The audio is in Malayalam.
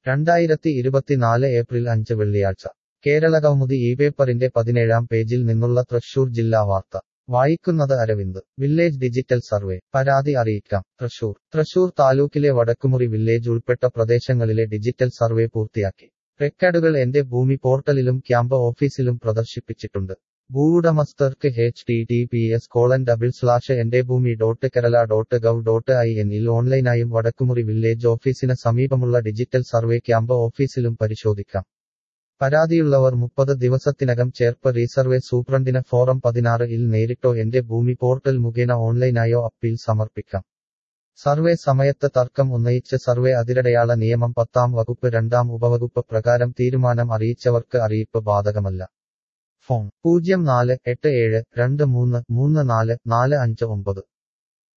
രണ്ടായിരത്തി ഇരുപത്തിനാല് ഏപ്രിൽ അഞ്ച് വെള്ളിയാഴ്ച കേരളകൗമുദി ഈ പേപ്പറിന്റെ പതിനേഴാം പേജിൽ നിന്നുള്ള തൃശൂർ ജില്ലാ വാർത്ത വായിക്കുന്നത് അരവിന്ദ് വില്ലേജ് ഡിജിറ്റൽ സർവേ പരാതി അറിയിക്കാം തൃശൂർ തൃശൂർ താലൂക്കിലെ വടക്കുമുറി വില്ലേജ് ഉൾപ്പെട്ട പ്രദേശങ്ങളിലെ ഡിജിറ്റൽ സർവേ പൂർത്തിയാക്കി റെക്കോർഡുകൾ എന്റെ ഭൂമി പോർട്ടലിലും ക്യാമ്പ് ഓഫീസിലും പ്രദർശിപ്പിച്ചിട്ടുണ്ട് ഭൂവുടമസ്ഥർക്ക് H T T P S colon double slash എന്റെ ഭൂമി dot Kerala dot gov dot I എന്നിൽ ഓൺലൈനായും വടക്കുമുറി വില്ലേജ് ഓഫീസിന് സമീപമുള്ള ഡിജിറ്റൽ സർവേ ക്യാമ്പ് ഓഫീസിലും പരിശോധിക്കാം പരാതിയുള്ളവർ മുപ്പത് ദിവസത്തിനകം ചേർപ്പ് റീസർവേ സൂപ്രണ്ടിന് ഫോറം പതിനാറ് ഇൽ നേരിട്ടോ എന്റെ ഭൂമി പോർട്ടൽ മുഖേന ഓൺലൈനായോ അപ്പീൽ സമർപ്പിക്കാം സർവേ സമയത്ത് തർക്കം ഉന്നയിച്ച് സർവേ അതിരടയാള നിയമം പത്താം വകുപ്പ് രണ്ടാം ഉപവകുപ്പ് പ്രകാരം തീരുമാനം അറിയിച്ചവർക്ക് അറിയിപ്പ് ബാധകമല്ല ഫോൺ പൂജ്യം നാല് എട്ട് ഏഴ് രണ്ട് മൂന്ന് മൂന്ന് നാല് നാല് അഞ്ച് ഒമ്പത്